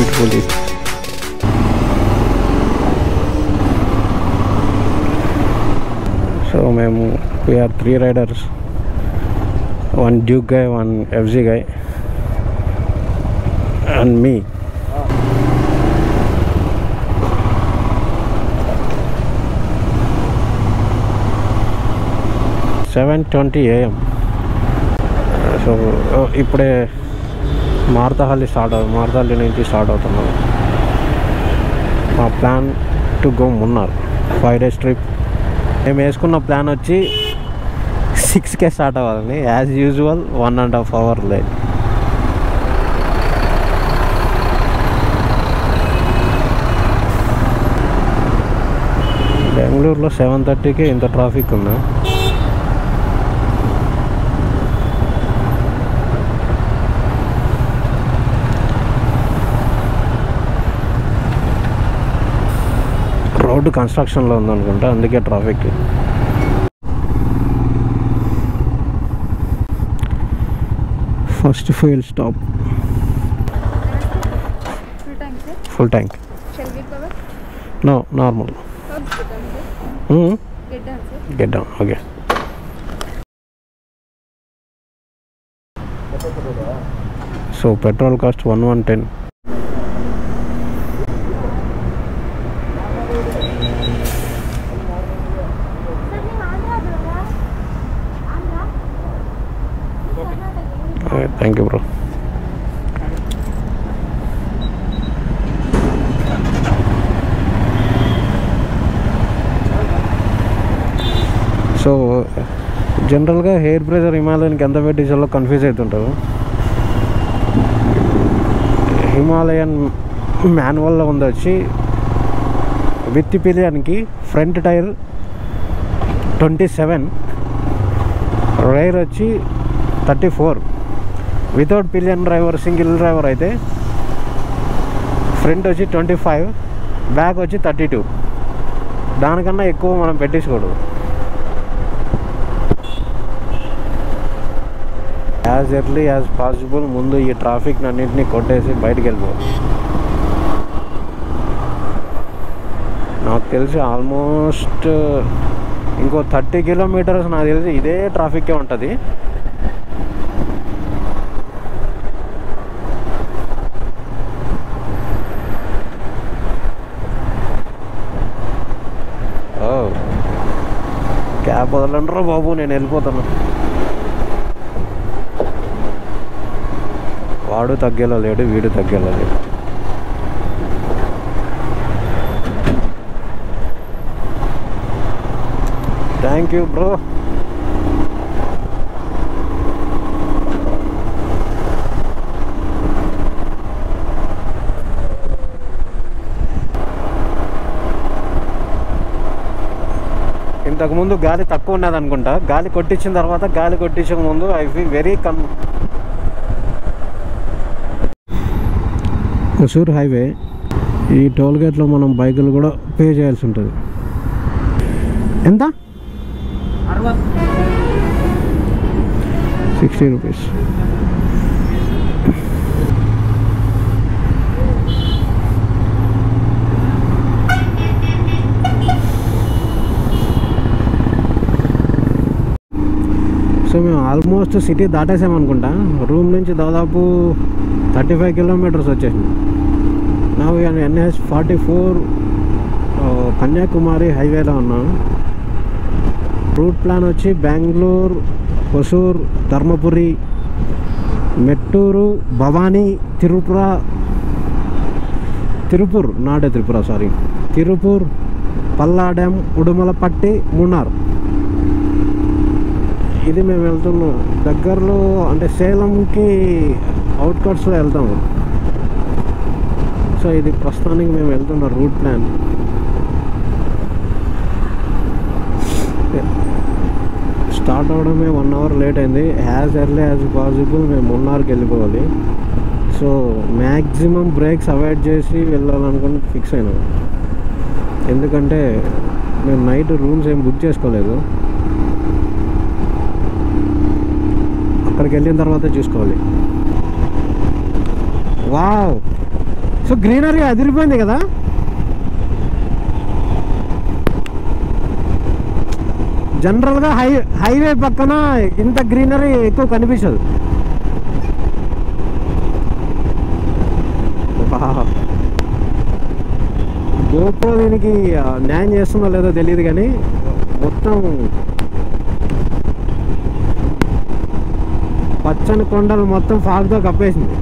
beautifully so మేము we are three riders one Duke guy one FZ guy and me seven twenty AM so ఇప్పుడే Marathahalli start అవుతుంది మార్తహల్లి నుంచి start అవుతున్నాం మా plan to go Munnar five days trip మేము వేసుకున్న plan వచ్చి సిక్స్కే స్టార్ట్ అవ్వాలని as usual one and half hour late బెంగళూరులో సెవెన్ థర్టీకి ఇంత ట్రాఫిక్ ఉందా రోడ్డు కన్స్ట్రక్షన్లో ఉందనుకుంటా అందుకే traffic first fuel stop full tank sir full tank Shell we cover no normal curbs పెట్టండి sir get down sir get down okay so petrol cost one one ten thank you bro so జనరల్గా air pressure హిమాలయన్కి ఎంత పెట్టించాలో confuse అవుతుంటారు Himalayan మాన్యువల్లో ఉంది వచ్చి with పిలియన్కి front tyre twenty seven rear వచ్చి thirty four without pillion driver single driver అయితే ఫ్రంట్ వచ్చి ట్వంటీ ఫైవ్ బ్యాక్ వచ్చి థర్టీ టూ దానికన్నా ఎక్కువ మనం పెట్టించకూడదు యాజ్ ఎర్లీ యాజ్ పాసిబుల్ ముందు ఈ ట్రాఫిక్ అన్నింటినీ కొట్టేసి బయటికి వెళ్ళిపోవాలి నాకు తెలిసి ఆల్మోస్ట్ ఇంకో థర్టీ కిలోమీటర్స్ నాకు తెలిసి ఇదే ట్రాఫిక్కే ఉంటుంది ఓ క్యాబ్ వదలండ్రా బాబు నేను వెళ్ళిపోతాను వాడు తగ్గేలా లేడు వీడు తగ్గేలా లేడు థ్యాంక్ యూ బ్రో ఇంతకుముందు గాలి తక్కువ ఉన్నది అనుకుంటా గాలి కొట్టించిన తర్వాత గాలి కొట్టించక ముందు ఐ ఫీల్ వెరీ కన్ హుసూర్ హైవే ఈ టోల్ గేట్లో మనం బైకులు కూడా పే చేయాల్సి ఉంటుంది ఎంత సిక్స్టీ రూపీస్ సో మేము ఆల్మోస్ట్ సిటీ దాటేసామనుకుంటా రూమ్ నుంచి దాదాపు థర్టీ ఫైవ్ కిలోమీటర్స్ వచ్చేసింది నా ఎన్హెచ్ ఫార్టీ ఫోర్ కన్యాకుమారి హైవేలో ఉన్నాం రూట్ ప్లాన్ వచ్చి బెంగళూరు హొసూర్ ధర్మపురి మెట్టూరు భవానీ తిరుపుర తిరుపూర్ నాడే త్రిపుర సారీ తిరుపూర్ పల్లాడెం ఉడుమలపట్టి మున్నార్ ఇది మేము వెళ్తున్నాం దగ్గరలో అంటే సేలంకి అవుట్కట్స్లో వెళ్తాము సో ఇది ప్రస్తుతానికి మేము వెళ్తున్న రూట్ ప్లాన్ స్టార్ట్ అవడమే వన్ అవర్ లేట్ అయింది యాజ్ ఎర్లీ యాజ్ పాసిబుల్ మేము మున్నార్కి వెళ్ళిపోవాలి సో మ్యాక్సిమం బ్రేక్స్ అవాయిడ్ చేసి వెళ్ళాలనుకుని ఫిక్స్ అయినాం ఎందుకంటే మేము నైట్ రూమ్స్ ఏం బుక్ చేసుకోలేదు అక్కడికి వెళ్ళిన తర్వాత చూసుకోవాలి వావ్ సో గ్రీనరీ అదిరిపోయింది కదా జనరల్గా హై హైవే పక్కన ఇంత గ్రీనరీ ఎక్కువ కనిపించదు గోప్రో దీనికి ఆ, న్యాయం చేస్తుందో లేదో తెలియదు కానీ మొత్తం పచ్చని కొండలు మొత్తం ఫాగ్తో కప్పేసింది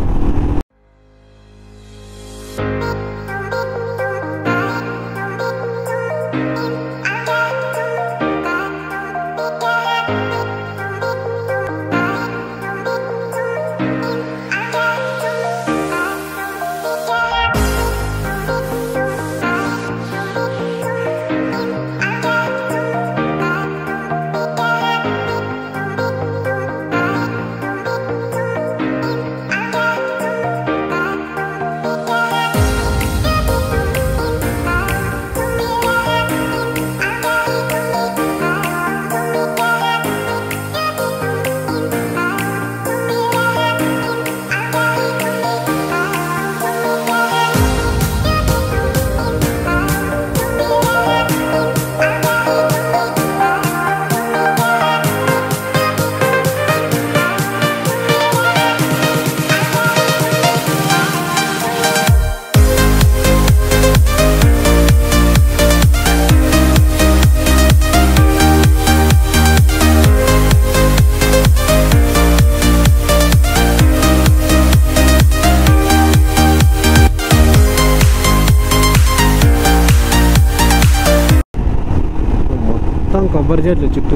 మొత్తం కొబ్బరి చెట్లు చుట్టూ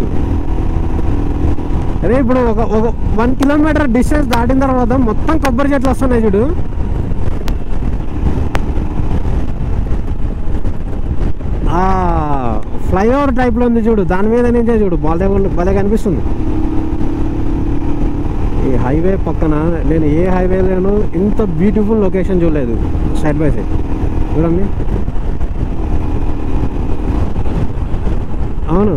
అదే ఇప్పుడు ఒక ఒక వన్ కిలోమీటర్ డిస్టెన్స్ దాటిన తర్వాత మొత్తం కొబ్బరి చెట్లు వస్తున్నాయి చూడు ఆ ఫ్లైఓవర్ టైప్లో ఉంది చూడు దాని మీద నుంచే చూడు భలే ఉంది- భలే కనిపిస్తుంది ఈ హైవే పక్కన నేను ఏ హైవేలోనూ ఇంత బ్యూటిఫుల్ లొకేషన్ చూడలేదు సైడ్ బై సైడ్ చూడండి అవును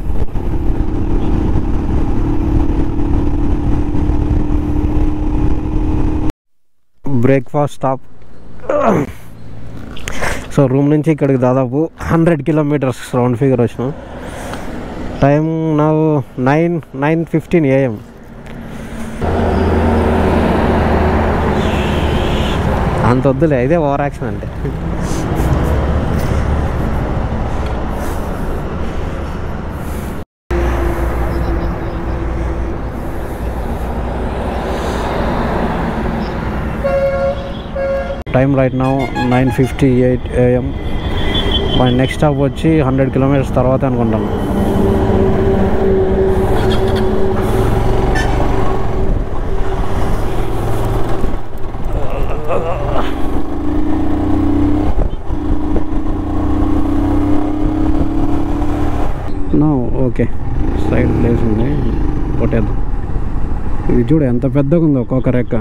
బ్రేక్ఫాస్ట్ స్టాప్ సో రూమ్ నుంచి ఇక్కడికి దాదాపు హండ్రెడ్ కిలోమీటర్స్ రౌండ్ ఫిగర్ వచ్చినాం టైం నా నైన్ నైన్ ఫిఫ్టీన్ ఏఎం అంత వద్దులే ఇదే ఓవర్ యాక్షన్ అంటే time right now nine fifty eight AM my next stop వచ్చి హండ్రెడ్ కిలోమీటర్స్ తర్వాత అనుకుంటాను నో ఓకే సైడ్ ప్లేస్ ఉంది కొట్టేద్దాం ఇది చూడు ఎంత పెద్దగా ఉందో ఒక్కొక్క రెక్క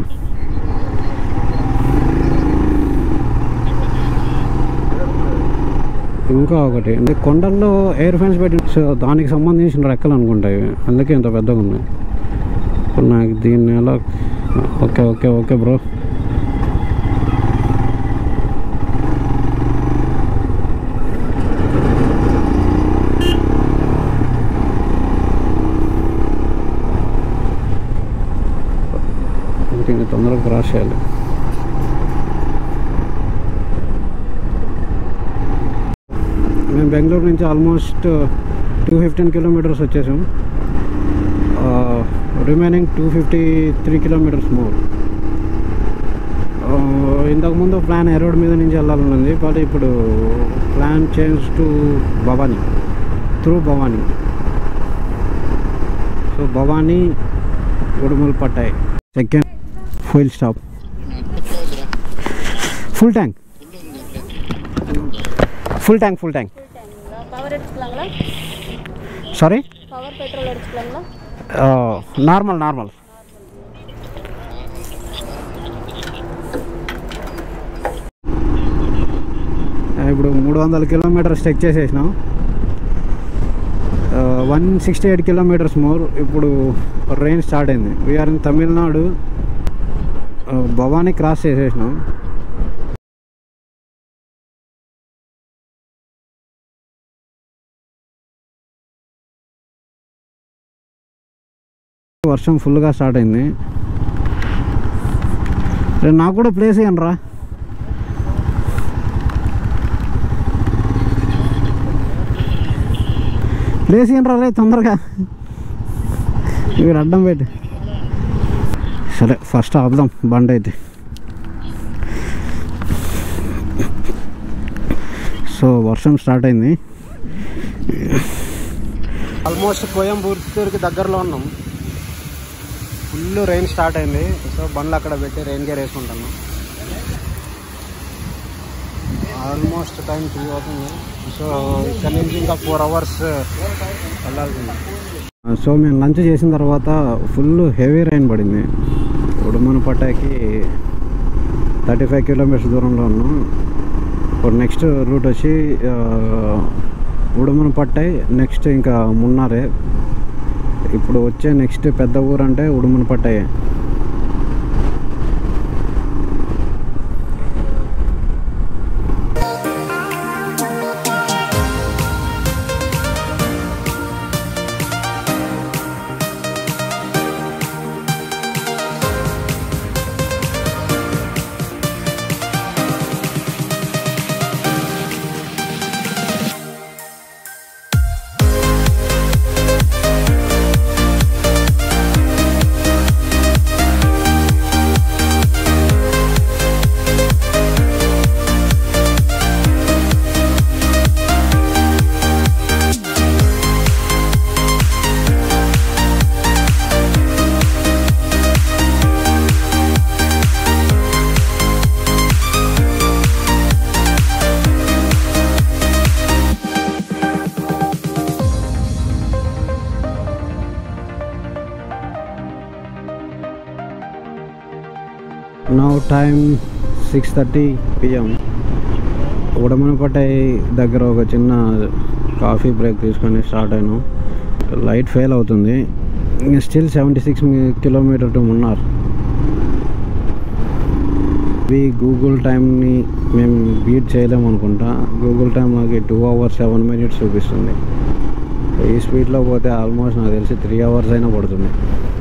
ఇంకా ఒకటి అంటే కొండల్లో ఎయిర్ ఫ్యాన్స్ పెట్టి సో దానికి సంబంధించిన రెక్కలు అనుకుంటాయి అందుకే ఇంత పెద్దగా ఉంది ఇప్పుడు నాకు దీన్ని ఎలా ఓకే ఓకే ఓకే బ్రో దీన్ని తొందరగా క్రాస్ చేయాలి మేము బెంగళూరు నుంచి ఆల్మోస్ట్ టూ ఫిఫ్టీన్ కిలోమీటర్స్ వచ్చేసాం remaining two fifty three kilometres more ఇంతకుముందు ప్లాన్ ఎరోడ్ మీద నుంచి వెళ్ళాలని ఉంది బట్ ఇప్పుడు plan change to Bhavani through Bhavani so Bhavani Udumalpettai second full stop full tank full tank full tank power எடுத்துக்கலாங்களா சாரி பவர் பெட்ரோல் எடுத்துக்கலாங்களா normal normal ఇప్పుడు మూడు వందల కిలోమీటర్స్ చెక్ చేసేసినాం one sixty eight kilometres more ఇప్పుడు ట్రైన్ స్టార్ట్ అయింది we are in Tamil Nadu Bhavani cross చేసేసినాం వర్షం ఫుల్గా స్టార్ట్ అయింది రే, నాకు కూడా ప్లేస్ ఇవ్వండి రా ప్లేస్ ఇవ్వండి రా రే తొందరగా ఇక్కడ అడ్డం పెట్టి సరే ఫస్ట్ ఆపుదాం బండి అయితే సో వర్షం స్టార్ట్ అయింది ఆల్మోస్ట్ కోయంబత్తూరుకి దగ్గరలో ఉన్నాం ఫుల్ రెయిన్ స్టార్ట్ అయింది సో బండ్లు అక్కడ పెట్టి రెయిన్ గేర్ వేసుకుంటాను ఆల్మోస్ట్ టైం త్రీ అవుతుంది సో ఇక్కడ నుంచి ఇంకా ఫోర్ అవర్స్ వెళ్ళాల్సింది సో మేము లంచ్ చేసిన తర్వాత ఫుల్ హెవీ రైన్ పడింది ఉడుమన పట్టాకి థర్టీ ఫైవ్ కిలోమీటర్స్ దూరంలో ఉన్నాం ఇప్పుడు నెక్స్ట్ రూట్ వచ్చి ఆ, ఉడుమన పట్టాయి నెక్స్ట్ ఇంకా మున్నారే ఇప్పుడు వచ్చే నెక్స్ట్ పెద్ద ఊరు అంటే Udumalpettai now time six thirty PM Udumalpettai దగ్గర ఒక చిన్న కాఫీ బ్రేక్ తీసుకొని స్టార్ట్ అయ్యాను లైట్ ఫెయిల్ అవుతుంది still seventy six kilometre to Munnar ఇవి గూగుల్ టైంని మేము బీట్ చేయలేము అనుకుంటా గూగుల్ టైం మాకు టూ అవర్స్ సెవెన్ మినిట్స్ చూపిస్తుంది ఈ స్పీడ్లో పోతే ఆల్మోస్ట్ నాకు తెలిసి త్రీ అవర్స్ అయినా పడుతుంది